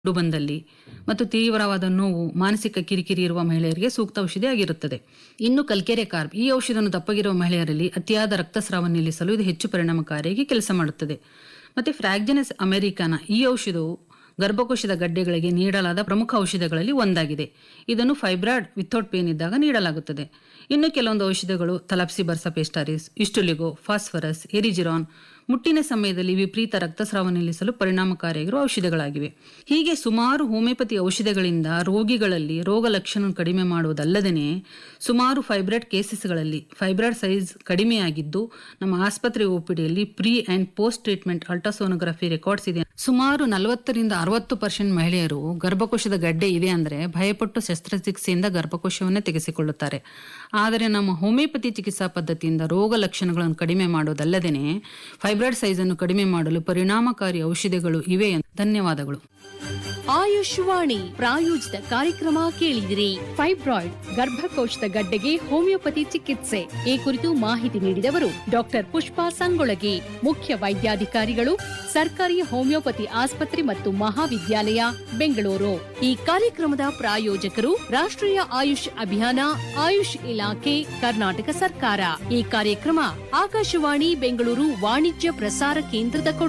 ಕಂಡು ಬಂದಲ್ಲಿ ಮತ್ತು ತೀವ್ರವಾದ ನೋವು ಮಾನಸಿಕ ಕಿರಿಕಿರಿ ಇರುವ ಮಹಿಳೆಯರಿಗೆ ಸೂಕ್ತ ಔಷಧಿ ಆಗಿರುತ್ತದೆ ಇನ್ನು ಕಲ್ಕೆರೆ ಕಾರ್ಬ್ ಈ ಔಷಧವನ್ನು ದಪ್ಪಗಿರುವ ಮಹಿಳೆಯರಲ್ಲಿ ಅತಿಯಾದ ರಕ್ತಸ್ರಾವ ನಿಲ್ಲಿಸಲು ಇದು ಹೆಚ್ಚು ಪರಿಣಾಮಕಾರಿಯಾಗಿ ಕೆಲಸ ಮಾಡುತ್ತದೆ ಮತ್ತೆ ಫ್ರಾಗ್ಜೆನಸ್ ಅಮೆರಿಕಾನ ಈ ಔಷಧವು ಗರ್ಭಕೋಶದ ಗಡ್ಡೆಗಳಿಗೆ ನೀಡಲಾದ ಪ್ರಮುಖ ಔಷಧಗಳಲ್ಲಿ ಒಂದಾಗಿದೆ ಇದನ್ನು ಫೈಬ್ರಾಯ್ಡ್ ವಿಥೌಟ್ ಪೇನ್ ಇದ್ದಾಗ ನೀಡಲಾಗುತ್ತದೆ ಇನ್ನು ಕೆಲವೊಂದು ಔಷಧಗಳು ತಲಪ್ಸಿ ಬರ್ಸಪೆಸ್ಟಾರಿಸ್ ಇಸ್ಟುಲಿಗೋ ಫಾಸ್ಫರಸ್ ಎರಿಜಿರಾನ್ ಮುಟ್ಟಿನ ಸಮಯದಲ್ಲಿ ವಿಪರೀತ ರಕ್ತಸ್ರಾವ ನಿಲ್ಲಿಸಲು ಪರಿಣಾಮಕಾರಿಯಾಗಿರುವ ಔಷಧಗಳಾಗಿವೆ ಹೀಗೆ ಸುಮಾರು ಹೋಮಿಯೋಪತಿ ಔಷಧಗಳಿಂದ ರೋಗಿಗಳಲ್ಲಿ ರೋಗ ಲಕ್ಷಣ ಕಡಿಮೆ ಮಾಡುವುದಲ್ಲದೇ ಸುಮಾರು ಫೈಬ್ರಾಯ್ಡ್ ಕೇಸಸ್ಗಳಲ್ಲಿ ಫೈಬ್ರಾಯ್ಡ್ ಸೈಜ್ ಕಡಿಮೆಯಾಗಿದ್ದು ನಮ್ಮ ಆಸ್ಪತ್ರೆ ಒಪಿಡಿಯಲ್ಲಿ pre and post treatment ultrasonography records ಇದೆ ಸುಮಾರು ನಲವತ್ತರಿಂದ ಅರವತ್ತು ಪರ್ಸೆಂಟ್ ಮಹಿಳೆಯರು ಗರ್ಭಕೋಶದ ಗಡ್ಡೆ ಇದೆ ಅಂದ್ರೆ ಭಯಪಟ್ಟು ಶಸ್ತ್ರಚಿಕಿತ್ಸೆಯಿಂದ ಗರ್ಭಕೋಶವನ್ನೇ ತೆಗೆಸಿಕೊಳ್ಳುತ್ತಾರೆ ಆದರೆ ನಮ್ಮ ಹೋಮಿಯೋಪತಿ ಚಿಕಿತ್ಸಾ ಪದ್ಧತಿಯಿಂದ ರೋಗ ಲಕ್ಷಣಗಳನ್ನು ಕಡಿಮೆ ಮಾಡುವುದಲ್ಲದೇ ಫೈಬ್ರಾಯ್ಡ್ ಸೈಜ್ ಅನ್ನು ಕಡಿಮೆ ಮಾಡಲು ಪರಿಣಾಮಕಾರಿ ಔಷಧಿಗಳು ಇವೆ ಎಂದು ಧನ್ಯವಾದಗಳು ಆಯುಷ್ವಾಣಿ ಪ್ರಾಯೋಜಿತ ಕಾರ್ಯಕ್ರಮ ಕೇಳಿದಿರಿ ಫೈಬ್ರಾಯ್ಡ್ ಗರ್ಭಕೋಶದ ಗಡ್ಡೆಗೆ ಹೋಮಿಯೋಪತಿ ಚಿಕಿತ್ಸೆ ಈ ಕುರಿತು ಮಾಹಿತಿ ನೀಡಿದವರು ಡಾಕ್ಟರ್ ಪುಷ್ಪಾ ಸಂಗೊಳಗಿ ಮುಖ್ಯ ವೈದ್ಯಾಧಿಕಾರಿಗಳು ಸರ್ಕಾರಿ ಹೋಮಿಯೋಪತಿ ಆಸ್ಪತ್ರೆ ಮತ್ತು ಮಹಾವಿದ್ಯಾಲಯ ಬೆಂಗಳೂರು ಈ ಕಾರ್ಯಕ್ರಮದ ಪ್ರಾಯೋಜಕರು ರಾಷ್ಟ್ರೀಯ ಆಯುಷ್ ಅಭಿಯಾನ ಆಯುಷ್ ಇಲಾಖೆ ಕರ್ನಾಟಕ ಸರ್ಕಾರ ಈ ಕಾರ್ಯಕ್ರಮ ಆಕಾಶವಾಣಿ ಬೆಂಗಳೂರು ವಾಣಿಜ್ಯ ಪ್ರಸಾರ ಕೇಂದ್ರದ ಕೊಡುಗೆ